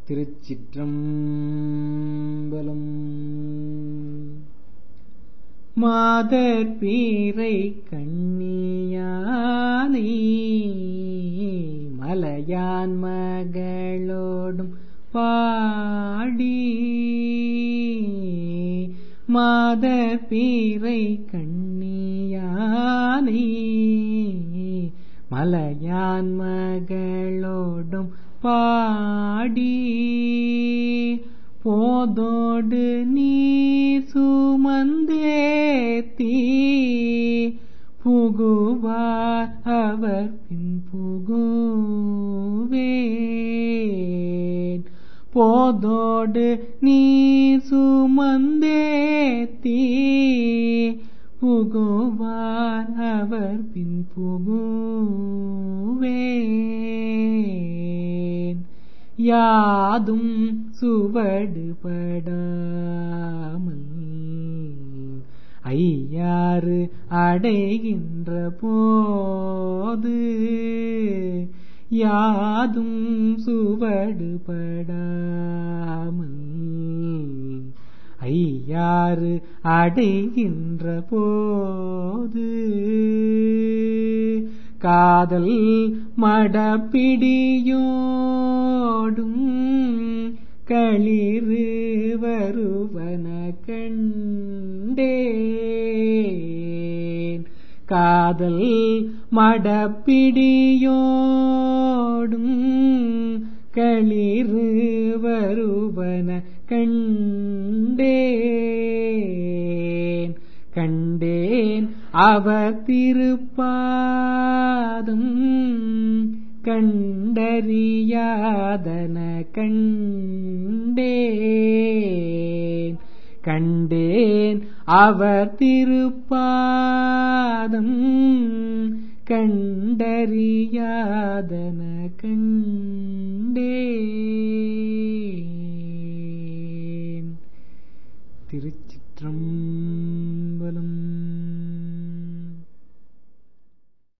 திருச்சிற்றம்பலம் மாதர் பீரை கண்ணியானை மலையான் மகளோடும் பாடி மாதர் பீரை கண்ணியானை மலையான் மகளோடும் பாடி போதோடு நீ சுமந்தேத்தி புகுவார் அவர் பின் புகுவேன் போதோடு நீ சுமந்தேத்தி புகுவார் அவர் பின் புகுவேன் யாதும் சுவடுபடாமல் ஐயாறு அடைகின்ற போது யாதும் சுவடுபடாமல் ஐயாறு அடைகின்ற போது காதல் மடப்பிடியோடும் களிறு வருவன கண்டேன் காதல் மடப்பிடியோடும் களிறு வருவன கண்டேன் கண்டேன் அவர் திருப்பாதம் கண்டறியாதன கண்டேன் கண்டேன் அவர் திருப்பாதம் கண்டறியாதன கண்டேன் திருச்சிற்றம்